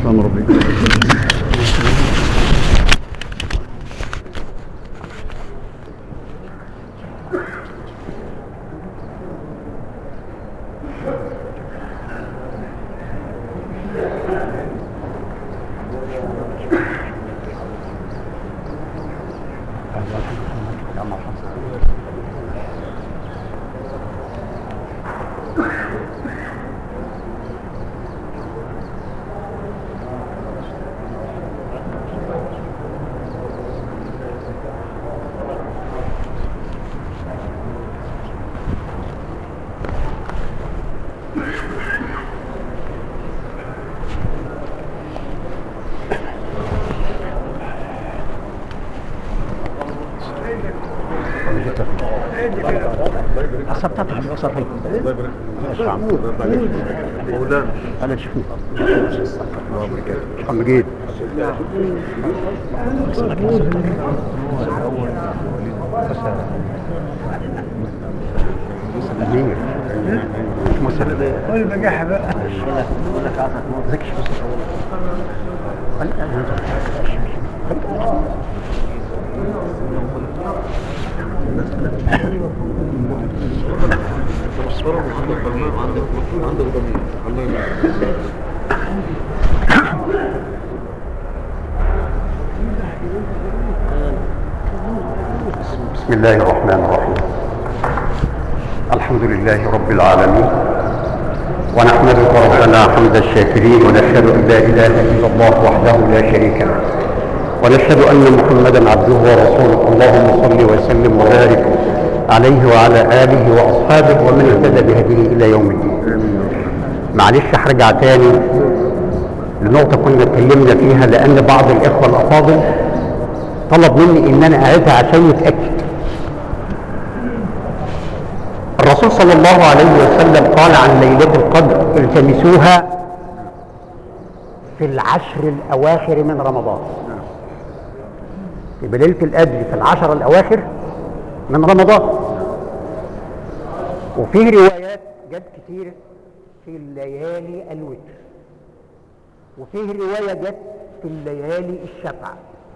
الشيطان الرجيم أصبتك أصبتك مولانا أنا شفني الله وبركاته شيخ مجيد أمير مش مسلم قول بجاحة بقى ذكي شو تبصره وعندك ضمير وعندك عندك ضمير الله يبارك بسم الله الرحمن الرحيم الحمد لله رب العالمين ونحمدك ربنا حمد الشاكرين ونشهد ان لا اله الا الله وحده لا شريك له ونشهد ان محمدا عبده ورسوله اللهم صل وسلم وبارك عليه وعلى اله واصحابه ومن اهتدى بهديه الى يوم الدين معلش هرجع تاني لنقطه كنا اتكلمنا فيها لان بعض الاخوه الافاضل طلب مني ان انا اعيدها عشان يتاكد الرسول صلى الله عليه وسلم قال عن ليله القدر التمسوها في العشر الاواخر من رمضان يبقى ليله القدر في العشر الاواخر من رمضان وفيه روايات جت كتير في الليالي الوتر وفيه روايه جت في الليالي الشفع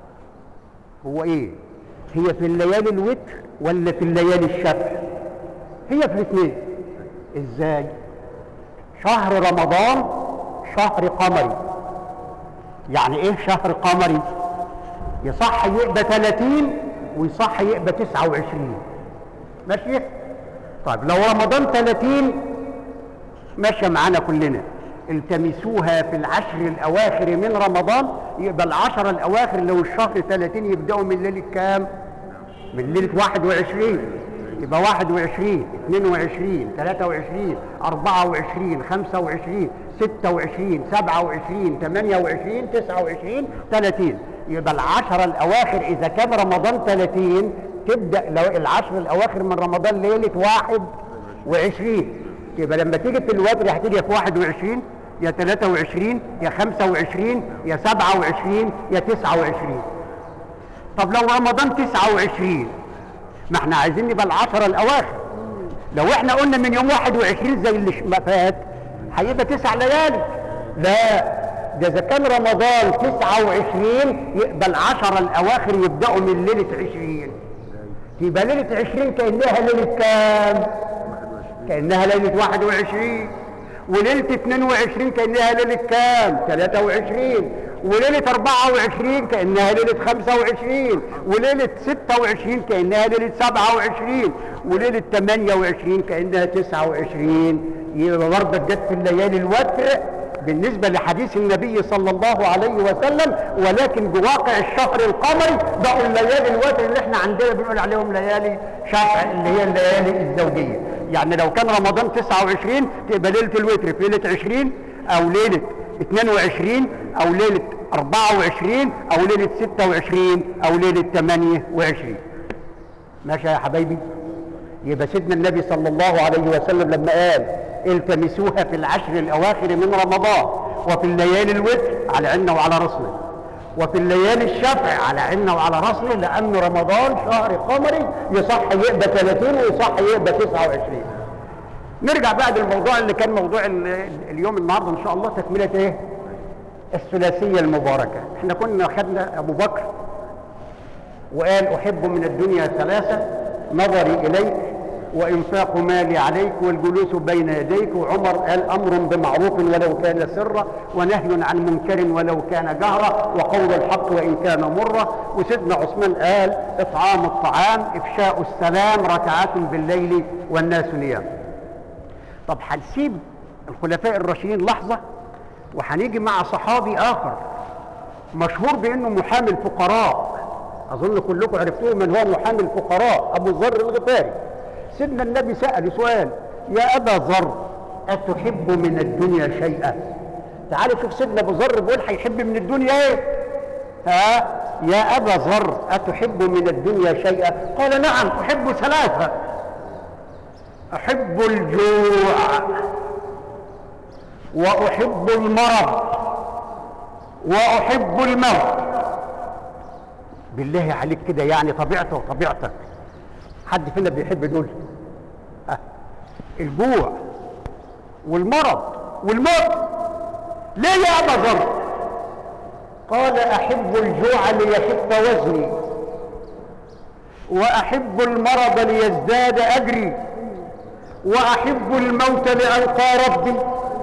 هو ايه هي في الليالي الوتر ولا في الليالي الشفع هي في الاثنين ازاي شهر رمضان شهر قمري يعني ايه شهر قمري يصح يبقى 30 ويصح يبقى 29 ماشي طيب لو رمضان 30 ماشيه معانا كلنا التمسوها في العشر الاواخر من رمضان يبقى العشر الاواخر لو الشهر 30 يبداوا من ليله كام من ليله 21 يبقى 21 22 23 24 25 26 27 28 29 30 يبقى العشر الاواخر اذا كان رمضان 30 تبدا لو العشر الاواخر من رمضان ليله 21 يبقى لما تيجي في الوتر هتيجي في 21 يا 23 يا 25 يا 27 يا 29 طب لو رمضان 29 ما احنا عايزين نبقى العشرة الاواخر لو احنا قلنا من يوم 21 زي اللي ش- ما فات هيبقى تسع ليالي لا ده اذا كان رمضان 29 يبقى العشرة الاواخر يبداوا من ليله 20 يبقى ليله 20 كانها ليله كام؟ كانها ليله 21 وليله 22 كانها ليله كام 23 وليله 24 كانها ليله 25 وليله 26 كانها ليله 27 وليله 28 كانها 29 يبقى برضه جت في الليالي الوتر بالنسبة لحديث النبي صلى الله عليه وسلم ولكن بواقع الشهر القمري بقوا الليالي الوتر اللي احنا عندنا بنقول عليهم ليالي شهر اللي هي الليالي الزوجية يعني لو كان رمضان 29 تبقى ليلة الوتر في ليلة 20 او ليلة 22 او ليلة 24 او ليلة 26 او ليلة 28 ماشي يا حبايبي يبقى سيدنا النبي صلى الله عليه وسلم لما قال التمسوها في العشر الاواخر من رمضان وفي الليالي الوتر على عنا وعلى راسنا وفي الليالي الشفع على عنا وعلى راسنا لان رمضان شهر قمري يصح يبقى 30 ويصح يبقى 29 نرجع بقى للموضوع اللي كان موضوع ال- اليوم النهارده ان شاء الله تكمله ايه الثلاثية المباركة احنا كنا خدنا أبو بكر وقال أحب من الدنيا ثلاثة نظري إليك وإنفاق مالي عليك والجلوس بين يديك وعمر قال أمر بمعروف ولو كان سرا ونهي عن منكر ولو كان جهرا وقول الحق وإن كان مرا وسيدنا عثمان قال إطعام الطعام إفشاء السلام ركعات بالليل والناس نيام طب هنسيب الخلفاء الراشدين لحظة وهنيجي مع صحابي آخر مشهور بأنه محامي الفقراء أظن كلكم عرفتوه من هو محامي الفقراء أبو ذر الغفاري سيدنا النبي سأل سؤال يا أبا ذر أتحب من الدنيا شيئا تعالوا شوف سيدنا أبو ذر بيقول هيحب من الدنيا إيه ها يا أبا ذر أتحب من الدنيا شيئا قال نعم أحب ثلاثة أحب الجوع وأحب المرض وأحب الموت بالله عليك كده يعني طبيعته وطبيعتك حد فينا بيحب دول أه. الجوع والمرض والموت ليه يا ابا ذر قال احب الجوع ليخف وزني واحب المرض ليزداد اجري واحب الموت لالقى ربي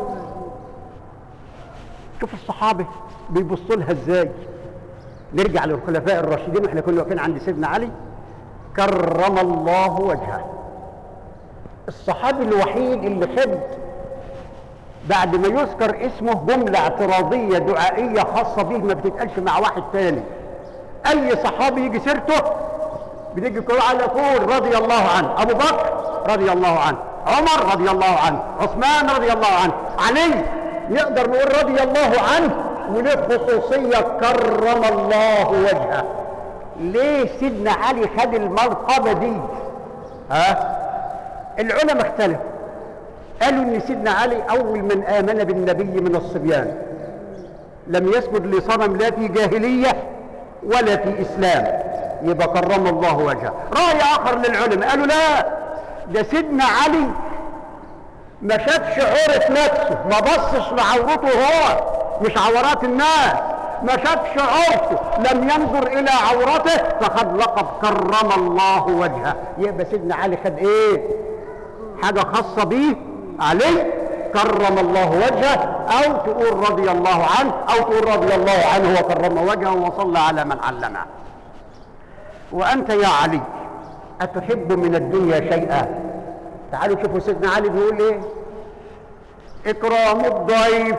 شوف الصحابه بيبصوا لها ازاي نرجع للخلفاء الراشدين واحنا كنا واقفين عند سيدنا علي كرم الله وجهه الصحابي الوحيد اللي خد بعد ما يذكر اسمه جملة اعتراضية دعائية خاصة به ما بتتقالش مع واحد تاني أي صحابي يجي سيرته بنيجي كل على طول رضي الله عنه أبو بكر رضي الله عنه عمر رضي الله عنه عثمان رضي الله عنه علي نقدر نقول رضي الله عنه وله خصوصية كرم الله وجهه ليه سيدنا علي خد المرقبة دي ها العلماء اختلفوا قالوا ان سيدنا علي اول من امن بالنبي من الصبيان لم يسجد لصنم لا في جاهلية ولا في اسلام يبقى كرم الله وجهه رأي اخر للعلماء قالوا لا ده سيدنا علي ما شافش عورة نفسه ما بصش لعورته هو مش عورات الناس ما شافش عورته لم ينظر الى عورته فخد لقب كرم الله وجهه يبقى سيدنا علي خد ايه حاجه خاصه بيه علي كرم الله وجهه او تقول رضي الله عنه او تقول رضي الله عنه وكرم وجهه وصلى على من علمه وانت يا علي اتحب من الدنيا شيئا تعالوا شوفوا سيدنا علي بيقول ايه اكرام الضيف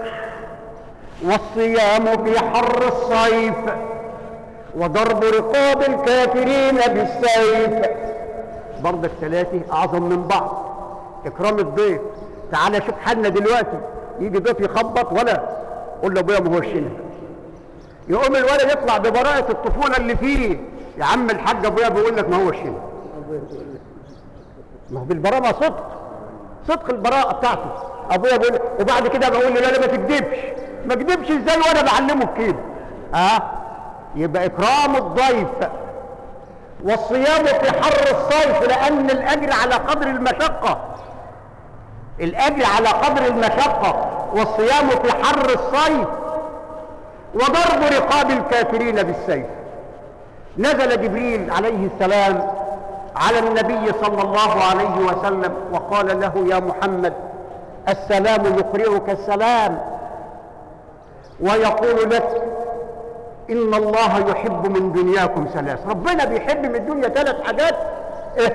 والصيام في حر الصيف وضرب رقاب الكافرين بالسيف برضه الثلاثه اعظم من بعض اكرام الضيف تعالى شوف حالنا دلوقتي يجي ضيف يخبط ولا قول له ابويا ما هوش هنا يقوم الولد يطلع ببراءة الطفولة اللي فيه يا عم الحاج ابويا بيقول لك ما هوش هنا ما هو بالبراءة ما صدق صدق البراءة بتاعته ابويا بيقول وبعد كده بقول له لا لا ما تكذبش ما اكذبش ازاي وانا بعلمه كده ها أه؟ يبقى اكرام الضيف والصيام في حر الصيف لان الاجر على قدر المشقه الاجر على قدر المشقه والصيام في حر الصيف وضرب رقاب الكافرين بالسيف نزل جبريل عليه السلام على النبي صلى الله عليه وسلم وقال له يا محمد السلام يقرئك السلام ويقول لك إن الله يحب من دنياكم ثلاث ربنا بيحب من الدنيا ثلاث حاجات إيه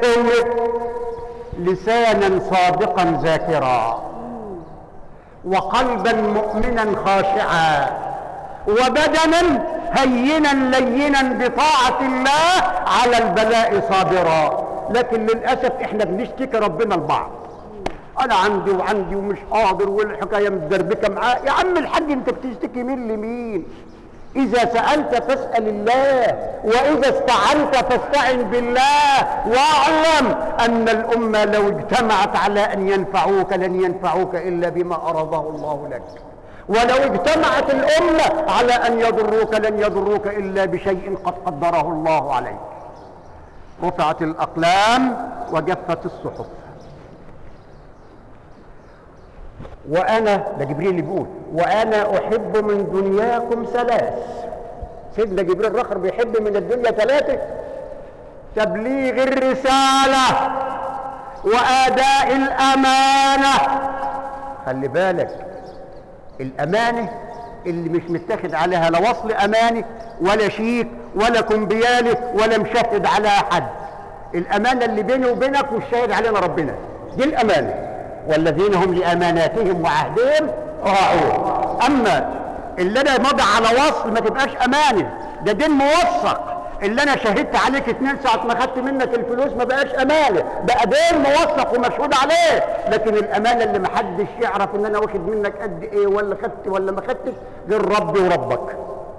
لسانا صادقا ذاكرا وقلبا مؤمنا خاشعا وبدنا هينا لينا بطاعة الله على البلاء صابرا لكن للأسف احنا بنشتكي ربنا لبعض انا عندي وعندي ومش قادر والحكايه متدربكه معاه يا عم الحاج انت بتشتكي مين لمين اذا سالت فاسال الله واذا استعنت فاستعن بالله واعلم ان الامه لو اجتمعت على ان ينفعوك لن ينفعوك الا بما ارضه الله لك ولو اجتمعت الامه على ان يضروك لن يضروك الا بشيء قد قدره الله عليك رفعت الاقلام وجفت الصحف وانا ده جبريل اللي بيقول وانا احب من دنياكم ثلاث سيدنا جبريل رخر بيحب من الدنيا ثلاثه تبليغ الرساله واداء الامانه خلي بالك الامانه اللي مش متاخد عليها لا وصل امانه ولا شيك ولا كمبياله ولا مشهد عليها حد الامانه اللي بيني وبينك والشاهد علينا ربنا دي الامانه والذين هم لاماناتهم وعهدهم راعون اما اللي انا مضى على وصل ما تبقاش امانه ده دين موثق اللي انا شهدت عليك اتنين ساعه ما خدت منك الفلوس ما بقاش امانه بقى دين موثق ومشهود عليه لكن الامانه اللي محدش يعرف ان انا واخد منك قد ايه ولا خدت ولا ما خدتش غير ربي وربك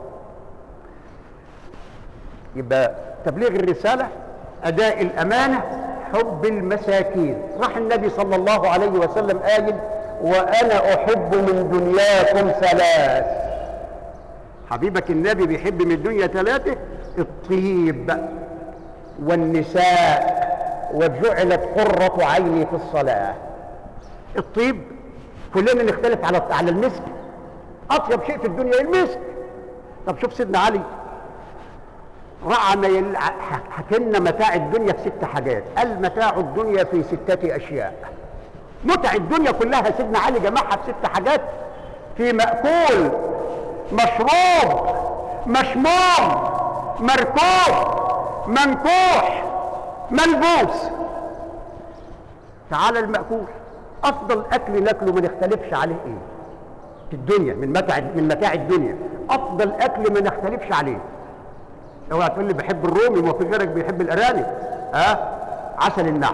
يبقى تبليغ الرساله اداء الامانه حب المساكين راح النبي صلى الله عليه وسلم قايل وانا احب من دنياكم ثلاث حبيبك النبي بيحب من الدنيا ثلاثه الطيب والنساء وجعلت قرة عيني في الصلاة الطيب كلنا نختلف على على المسك أطيب شيء في الدنيا المسك طب شوف سيدنا علي رأى ما يل... حكينا متاع الدنيا في ست حاجات قال متاع الدنيا في ستة أشياء متع الدنيا كلها سيدنا علي جمعها في ست حاجات في مأكول مشروب مشموم مركوب منكوح ملبوس تعالى المأكول أفضل أكل ناكله ما نختلفش عليه إيه في الدنيا من متاع من متاع الدنيا أفضل أكل ما نختلفش عليه اوعى تقول لي بحب الرومي ما في غيرك بيحب الأرانب ها أه؟ عسل النحل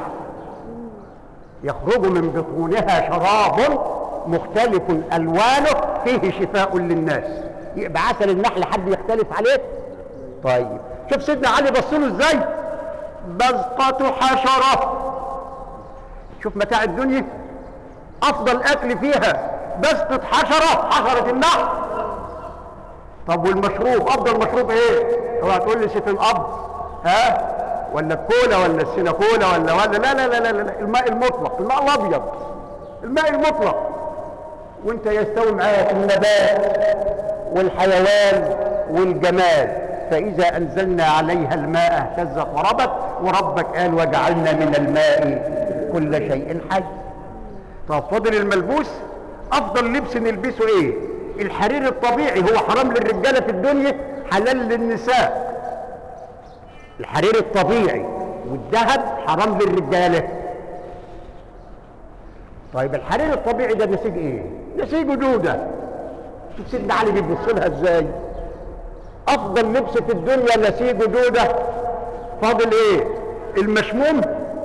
يخرج من بطونها شراب مختلف ألوانه فيه شفاء للناس يبقى عسل النحل حد يختلف عليه طيب شوف سيدنا علي بص له ازاي بزقة حشرة شوف متاع الدنيا افضل اكل فيها بزقة حشرة حشرة النحل طب والمشروب افضل مشروب ايه اوعى تقول لي سيف الاب ها ولا الكولا ولا السيناكولا ولا ولا لا لا لا لا, لا. الماء المطلق الماء الابيض الماء المطلق وانت يستوي معاك النبات والحيوان والجمال فإذا أنزلنا عليها الماء اهتزت وربت وربك قال وجعلنا من الماء كل شيء حي طب فضل الملبوس أفضل لبس نلبسه إيه؟ الحرير الطبيعي هو حرام للرجالة في الدنيا حلال للنساء الحرير الطبيعي والذهب حرام للرجالة طيب الحرير الطبيعي ده نسيج ايه؟ نسيج دودة شوف سيدنا علي بيبص لها ازاي؟ افضل لبس في الدنيا نسيج دودة فاضل ايه المشموم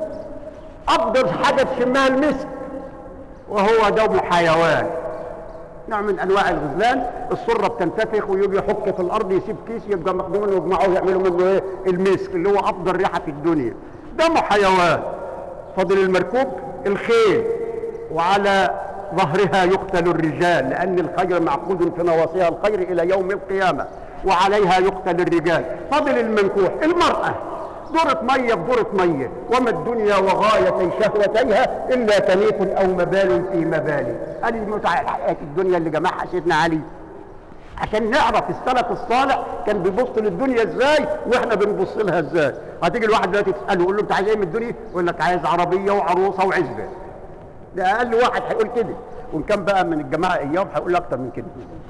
افضل حاجة تشمها المسك وهو دوم حيوان نوع من انواع الغزلان السرة بتنتفخ ويجي يحك في الارض يسيب كيس يبقى مخدوم ويجمعوه يعملوا منه ايه المسك اللي هو افضل ريحة في الدنيا دم حيوان فاضل المركوب الخيل وعلى ظهرها يقتل الرجال لان الخير معقود في نواصيها الخير الى يوم القيامه وعليها يقتل الرجال فضل المنكوح المرأة دورة مية بدورة مية وما الدنيا وغاية شهوتيها إلا تليف أو مبال في مبال هذه متعة الحياة الدنيا اللي جمعها سيدنا علي عشان نعرف السلف الصالح كان بيبص للدنيا ازاي واحنا بنبص لها ازاي هتيجي الواحد دلوقتي تساله يقول له انت عايز ايه من الدنيا يقول لك عايز عربيه وعروسه وعزبه ده اقل واحد هيقول كده وان كان بقى من الجماعه ايام هيقول اكتر من كده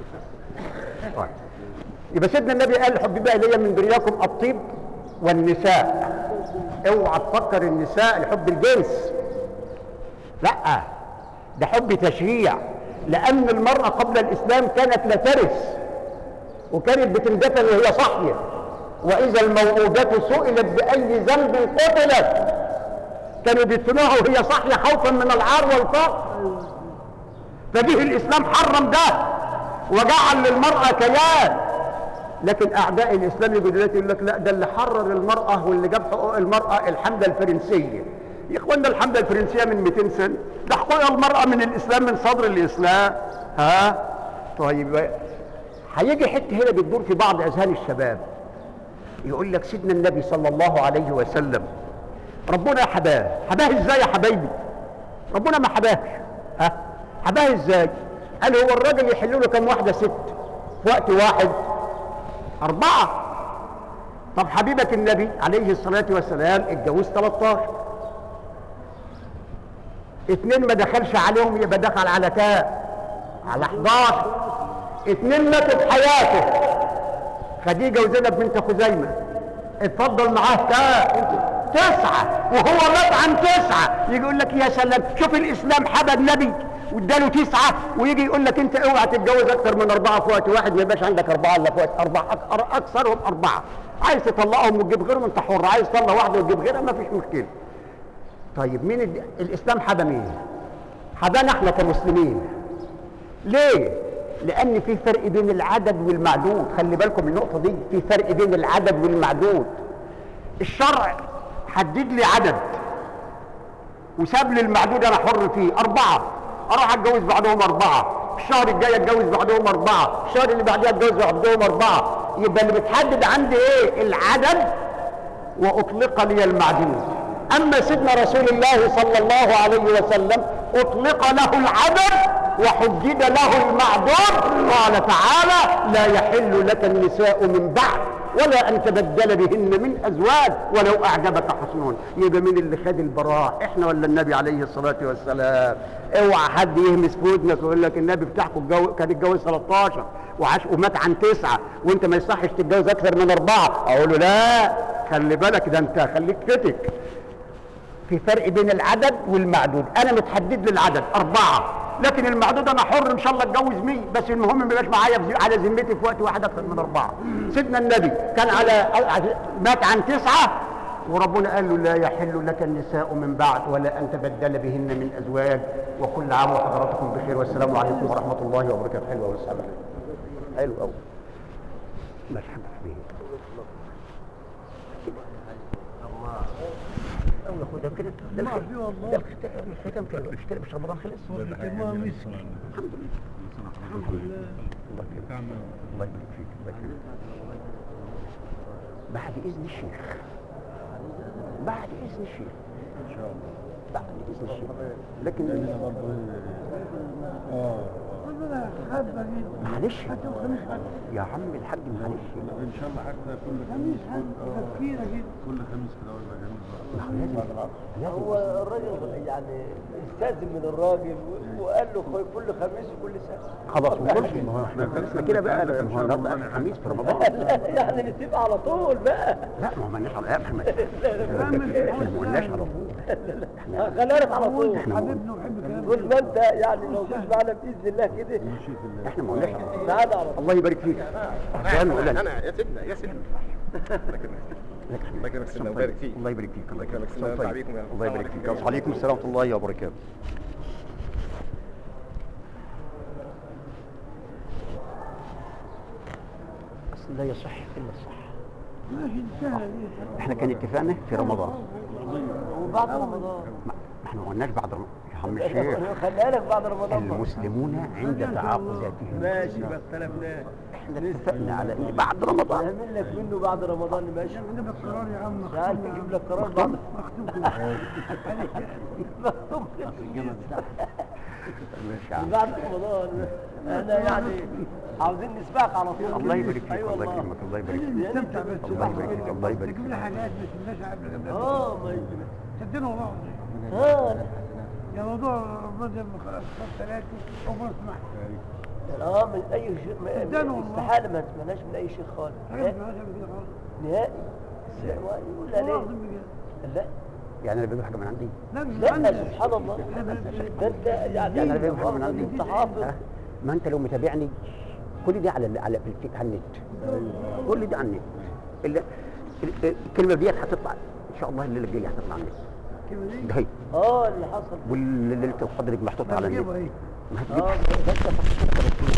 طيب يبقى سيدنا النبي قال حب بقى ليا من دنياكم الطيب والنساء اوعى تفكر النساء لحب الجنس لا ده حب تشريع لان المراه قبل الاسلام كانت لا ترث وكانت بتندفن وهي صاحيه واذا الموءودة سئلت باي ذنب قتلت كانوا بيدفنوها وهي صاحيه خوفا من العار والفقر فجه الاسلام حرم ده وجعل للمراه كيان لكن اعداء الاسلام يجوا دلوقتي يقول لك لا ده اللي حرر المراه واللي جاب حقوق المراه الحمله الفرنسيه يا اخوانا الحمله الفرنسيه من 200 سنه ده حقوق المراه من الاسلام من صدر الاسلام ها طيب هيجي حته هنا بتدور في بعض اذهان الشباب يقول لك سيدنا النبي صلى الله عليه وسلم ربنا حباه حباه ازاي يا حبايبي ربنا ما حباهش ها حباها ازاي قال هو الراجل يحل له كم واحده ست في وقت واحد اربعه طب حبيبه النبي عليه الصلاه والسلام اتجوز 13 اتنين ما دخلش عليهم يبقى دخل على كام على 11 اتنين ماتوا في حياته خديجه وزينب بنت خزيمه اتفضل معاه كام تسعة وهو مات عن تسعة يجي يقول لك يا سلام شوف الإسلام حبى النبي واداله تسعة ويجي يقول لك أنت اوعى تتجوز أكثر من أربعة في وقت واحد ما يبقاش عندك أربعة إلا في وقت أربعة أك- أكثرهم أربعة عايز تطلقهم وتجيب غيرهم أنت حر عايز تطلق واحدة وتجيب غيرها ما فيش مشكلة طيب مين الد... الإسلام حبى مين؟ حبانا احنا كمسلمين ليه؟ لأن في فرق بين العدد والمعدود خلي بالكم من النقطة دي في فرق بين العدد والمعدود الشرع حدد لي عدد وساب لي المعدود انا حر فيه اربعه اروح اتجوز بعدهم اربعه الشهر الجاي اتجوز بعدهم اربعه الشهر اللي بعديه اتجوز بعدهم اربعه يبقى اللي بتحدد عندي ايه العدد واطلق لي المعدود اما سيدنا رسول الله صلى الله عليه وسلم اطلق له العدد وحدد له المعدود قال تعالى لا يحل لك النساء من بعد ولا ان تبدل بهن من ازواج ولو اعجبك حسنهن يبقى مين اللي خد البراء احنا ولا النبي عليه الصلاه والسلام اوعى حد يهمس في ودنك ويقول لك النبي بتاعكم الجو... كان اتجوز 13 وعاش ومات عن تسعه وانت ما يصحش تتجوز اكثر من اربعه اقول له لا خلي بالك ده انت خليك فتك في فرق بين العدد والمعدود انا متحدد لي العدد اربعه لكن المعدود انا حر ان شاء الله اتجوز 100 بس المهم ما يبقاش معايا في- على ذمتي في وقت واحد اكثر من اربعه سيدنا النبي كان على مات عن تسعه وربنا قال له لا يحل لك النساء من بعد ولا ان تبدل بهن من ازواج وكل عام وحضراتكم بخير والسلام عليكم ورحمه الله وبركاته حلوه والسلام حلو قوي مرحبا بيه أول خدها كده ده الخ- ده الختام الختام كان الختام مش رمضان خلص الحمد لله الحمد لله الله يكرمك الله يبارك فيك الله يكرمك بعد اذن الشيخ بعد اذن الشيخ ان شاء الله بعد اذن الشيخ لكن معلش يا عم الحاج معلش ان شاء الله حتى كل خميس كل كل خميس كده ولا خميس ما هو لازم لازم هو الراجل يعني استاذن من الراجل وقال له خ- كل خميس وكل سنه خلاص ما قلتش ما هو احنا احنا كده بقى ما هو النهارده اخر خميس في رمضان يعني نتفق على طول بقى لا ما هو مالناش على لا احنا احنا ما قلناش على طول احنا خلينا على طول احنا ما قلنا- طول ما انت يعني لو جيت معانا باذن الله كده احنا ما قلناش على طول تعالى على طول الله يبارك فيك سؤال ولا لا انا يا سيدنا يا سيدنا لك حبيبي. الله يكرمك سيدنا ويبارك فيك. الله يبارك فيك الله يكرمك سيدنا طيب. وينفع بيكم يا رب. الله يبارك السلام فيك عليكم. وعليكم السلام ورحمه الله وبركاته اصل لا يصح الا الصح احنا كان اتفاقنا في رمضان وبعد رمضان ما ما احنا ما قلناش بعد رمضان يا عم الشيخ خليها لك بعد رمضان بقى. المسلمون عند تعاقداتهم ماشي ما اختلفناش احنا اتفقنا على ان بعد رمضان نعمل لك منه بعد رمضان ماشي نجيب القرار يا عم تعال نجيب لك قرار بعد مكتوب مكتوب ماشي يا عم بعد رمضان احنا يعني عاوزين نسمعك على طول الله يبارك فيك أيوة الله والله. يكرمك الله يبارك فيك نستمتع بس الله يبارك فيك الله يبارك تجيب لي فيك حاجات ما سمناش قبل قبل اه ما تدينا والله اه يا موضوع رمضان خلاص ثلاثة وما اسمح اه من اي شيء ما- صدقني والله. استحاله ما نسمعناش من اي شيء خالص حاجات نهائي ما عملش قبل كده خالص نهائي يقول لا والله ليه العظيم بجد. لا يعني انا بجيب حاجه من عندي لا مش لا عندي. سبحان الله ده انت يعني يعني انا بجيب حاجه من برضه عندي انت حافظ ها؟ ما انت لو متابعني كل دي على ال- على في الف- على النت كل دي على النت ال- ال- الكلمه ديت هتطلع ان شاء الله الليله الجايه هتطلع على النت كلمة دي ده هي اه اللي حصل والليله القدر محطوطه على النت بجيبها ايه ما هتجيب اه بس